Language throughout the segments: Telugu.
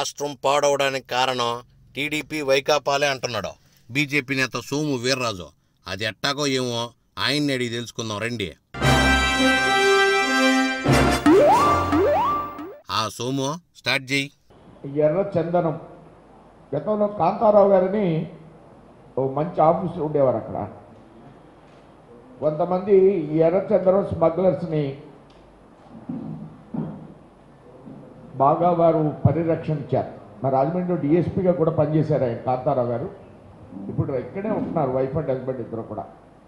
రాష్ట్రం పాడవడానికి కారణం టీడీపీ వైకాపాలే అంటున్నాడు బీజేపీ నేత సోము వీర్రాజు అది ఎట్టాగో ఏమో ఆయన్ని అడిగి తెలుసుకుందాం రండి ఆ సోము స్టార్ట్ చేయి ఎర్ర చందనం గతంలో కాంతారావు గారిని ఓ మంచి ఆఫీసులో ఉండేవారు అక్కడ కొంతమంది ఈ ఎర్ర చందనం స్మగ్లర్స్ని బాగా వారు పరిరక్షించారు మా రాజమండ్రిలో డిఎస్పీగా కూడా పనిచేశారు ఆయన కాంతారావు గారు ఇప్పుడు ఇక్కడే ఉంటున్నారు వైఫ్ అండ్ హస్బెండ్ ఇద్దరు కూడా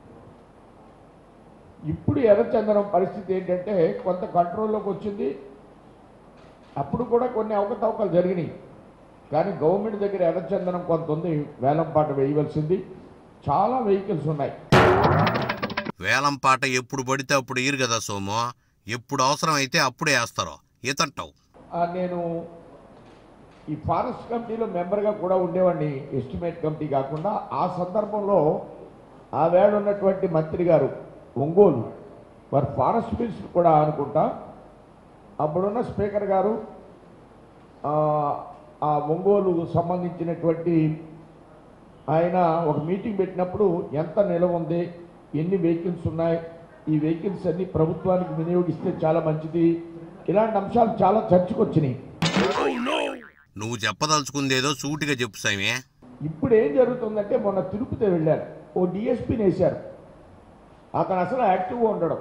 ఇప్పుడు ఎర్రచందనం పరిస్థితి ఏంటంటే కొంత కంట్రోల్లోకి వచ్చింది అప్పుడు కూడా కొన్ని అవకతవకలు జరిగినాయి కానీ గవర్నమెంట్ దగ్గర ఎర్రచందనం కొంత ఉంది వేలం పాట వేయవలసింది చాలా వెహికల్స్ ఉన్నాయి వేలం పాట ఎప్పుడు పడితే అప్పుడు ఇరు కదా సోము ఎప్పుడు అవసరం అయితే అప్పుడే వేస్తారు ఈతంటావు ఆ, నేను ఈ ఫారెస్ట్ కమిటీలో మెంబర్గా కూడా ఉండేవాడిని ఎస్టిమేట్ కమిటీ కాకుండా ఆ సందర్భంలో ఆ వేళ ఉన్నటువంటి మంత్రి గారు ఒంగోలు వారు ఫారెస్ట్ మినిస్టర్ కూడా అనుకుంటా అప్పుడున్న స్పీకర్ గారు ఆ, ఆ ఒంగోలు సంబంధించినటువంటి ఆయన ఒక మీటింగ్ పెట్టినప్పుడు ఎంత నిలవ ఉంది ఎన్ని వెహికల్స్ ఉన్నాయి ఈ వెహికల్స్ అన్ని ప్రభుత్వానికి వినియోగిస్తే చాలా మంచిది ఇలాంటి అంశాలు చాలా చర్చకు వచ్చినాయి నువ్వు చెప్పదలుచుకుందేదో సూటిగా చెప్పు సామే ఇప్పుడు ఏం జరుగుతుందంటే మొన్న తిరుపతి వెళ్ళారు ఓ డిఎస్పీని వేశారు అతను అసలు యాక్టివ్గా ఉండడం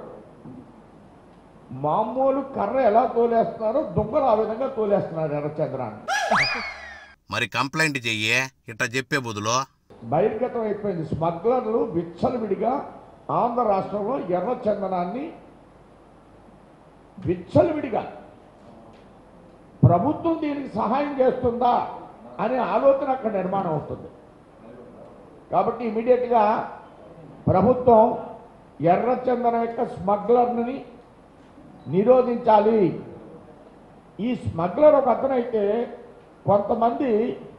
మామూలు కర్ర ఎలా తోలేస్తున్నారో దొంగలు ఆ విధంగా తోలేస్తున్నారు ఎర్రచంద్రాన్ని మరి కంప్లైంట్ చెయ్యే ఇట్లా చెప్పే బదులు బహిర్గతం అయిపోయింది స్మగ్లర్లు విచ్చలవిడిగా ఆంధ్ర రాష్ట్రంలో ఎర్ర చందనాన్ని విచ్చలవిడిగా ప్రభుత్వం దీనికి సహాయం చేస్తుందా అనే ఆలోచన అక్కడ నిర్మాణం అవుతుంది కాబట్టి ఇమీడియట్గా ప్రభుత్వం ఎర్ర చందనం యొక్క స్మగ్లర్ని నిరోధించాలి ఈ స్మగ్లర్ ఒక అతనైతే కొంతమంది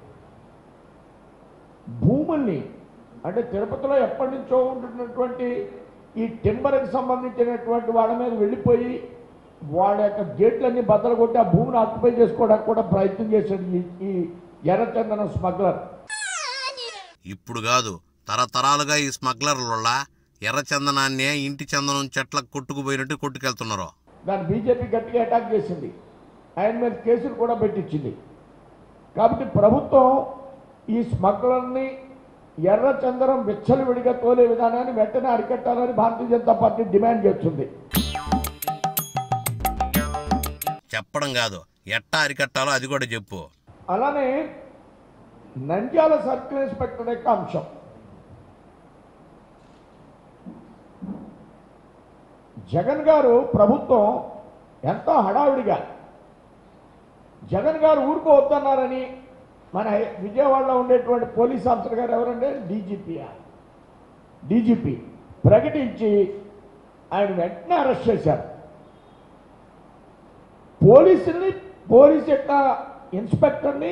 భూముల్ని అంటే తిరుపతిలో ఎప్పటి నుంచో ఉంటున్నటువంటి ఈ టింబర్కి సంబంధించినటువంటి వాళ్ళ మీద వెళ్ళిపోయి వాళ్ళ యొక్క గేట్లన్నీ బద్దలు కొట్టి ఆ భూమిని ఆక్యుపై చేసుకోవడానికి కూడా ప్రయత్నం చేశాడు ఈ ఈ ఎర్రచందనం స్మగ్లర్ ఇప్పుడు కాదు తరతరాలుగా ఈ స్మగ్లర్ల వల్ల ఎర్ర చందనాన్నే ఇంటి చందనం చెట్లకు కొట్టుకుపోయినట్టు కొట్టుకెళ్తున్నారు దాన్ని బీజేపీ గట్టిగా అటాక్ చేసింది ఆయన మీద కేసులు కూడా పెట్టించింది కాబట్టి ప్రభుత్వం ఈ స్మగ్లర్ని ఎర్రచందనం విచ్చలవిడిగా తోలే విధానాన్ని వెంటనే అరికట్టాలని భారతీయ జనతా పార్టీ డిమాండ్ చేస్తుంది చెప్పడం కాదు ఎట్టా అరికట్టాలో అది కూడా చెప్పు అలానే నంద్యాల సర్కిల్ ఇన్స్పెక్టర్ యొక్క అంశం జగన్ గారు ప్రభుత్వం ఎంతో హడావిడిగా జగన్ గారు ఊరుకో వద్దన్నారని మన విజయవాడలో ఉండేటువంటి పోలీస్ ఆఫీసర్ గారు ఎవరంటే డీజీపీ డీజీపీ ప్రకటించి ఆయన వెంటనే అరెస్ట్ చేశారు పోలీసుల్ని పోలీస్ యొక్క ఇన్స్పెక్టర్ని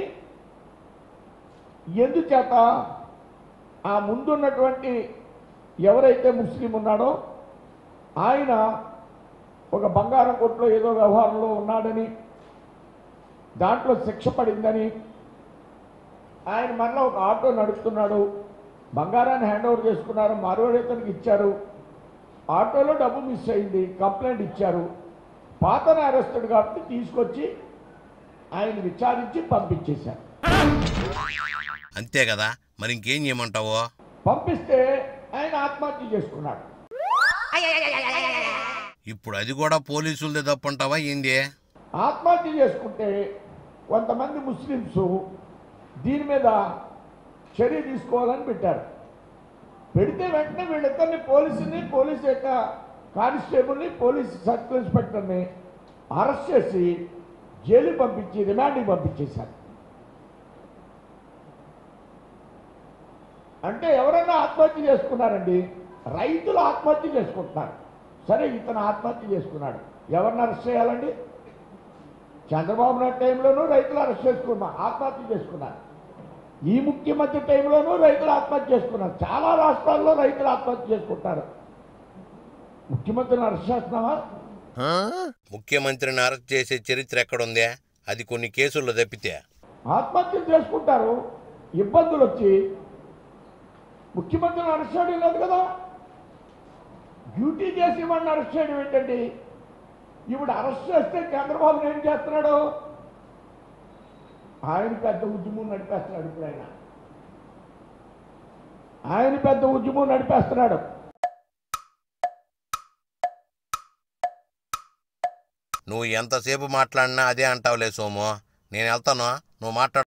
ఎందుచేత ఆ ముందున్నటువంటి ఎవరైతే ముస్లిం ఉన్నాడో ఆయన ఒక బంగారం కొట్లో ఏదో వ్యవహారంలో ఉన్నాడని దాంట్లో శిక్ష పడిందని ఆయన మళ్ళీ ఒక ఆటో నడుపుతున్నాడు బంగారాన్ని హ్యాండ్ ఓవర్ చేసుకున్నారు మరోడు ఇతనికి ఇచ్చారు ఆటోలో డబ్బు మిస్ అయింది కంప్లైంట్ ఇచ్చారు పాతన అరెస్టెడ్ కాబట్టి తీసుకొచ్చి ఆయన విచారించి పంపించేశారు అంతే కదా మరి ఇంకేం చేయమంటావో పంపిస్తే ఆయన ఆత్మహత్య చేసుకున్నాడు ఇప్పుడు అది కూడా పోలీసులదే తప్పంటావా ఏంది ఆత్మహత్య చేసుకుంటే కొంతమంది ముస్లిమ్స్ దీని మీద చర్య తీసుకోవాలని పెట్టారు పెడితే వెంటనే వీళ్ళిద్దరిని పోలీసుని పోలీసు యొక్క కానిస్టేబుల్ని పోలీస్ సర్కిల్ ఇన్స్పెక్టర్ని అరెస్ట్ చేసి జైలుకి పంపించి రిమాండ్కి పంపించేశారు అంటే ఎవరైనా ఆత్మహత్య చేసుకున్నారండి రైతులు ఆత్మహత్య చేసుకుంటున్నారు సరే ఇతను ఆత్మహత్య చేసుకున్నాడు ఎవరిని అరెస్ట్ చేయాలండి చంద్రబాబు నాయుడు టైంలోనూ రైతులు అరెస్ట్ చేసుకున్నా ఆత్మహత్య చేసుకున్నారు ఈ ముఖ్యమంత్రి టైంలోనూ రైతులు ఆత్మహత్య చేసుకున్నారు చాలా రాష్ట్రాల్లో రైతులు ఆత్మహత్య చేసుకుంటారు ముఖ్యమంత్రిని అరెస్ట్ చేస్తున్నావా ముఖ్యమంత్రిని అరెస్ట్ చేసే చరిత్ర ఎక్కడుందే అది కొన్ని కేసుల్లో తప్పితే ఆత్మహత్యలు చేసుకుంటారు ఇబ్బందులు వచ్చి ముఖ్యమంత్రిని అరెస్ట్ చేయడం లేదు కదా డ్యూటీ చేసి ఇవ్వండి అరెస్ట్ చేయడం ఏంటండి ఇప్పుడు అరెస్ట్ చేస్తే చంద్రబాబు ఏం చేస్తున్నాడు ఆయన పెద్ద ఉద్యమం నడిపేస్తున్నాడు ఇప్పుడు ఆయన ఆయన పెద్ద ఉద్యమం నడిపేస్తున్నాడు నువ్వు ఎంతసేపు మాట్లాడినా అదే అంటావులే సోము నేను వెళ్తాను నువ్వు మాట్లాడు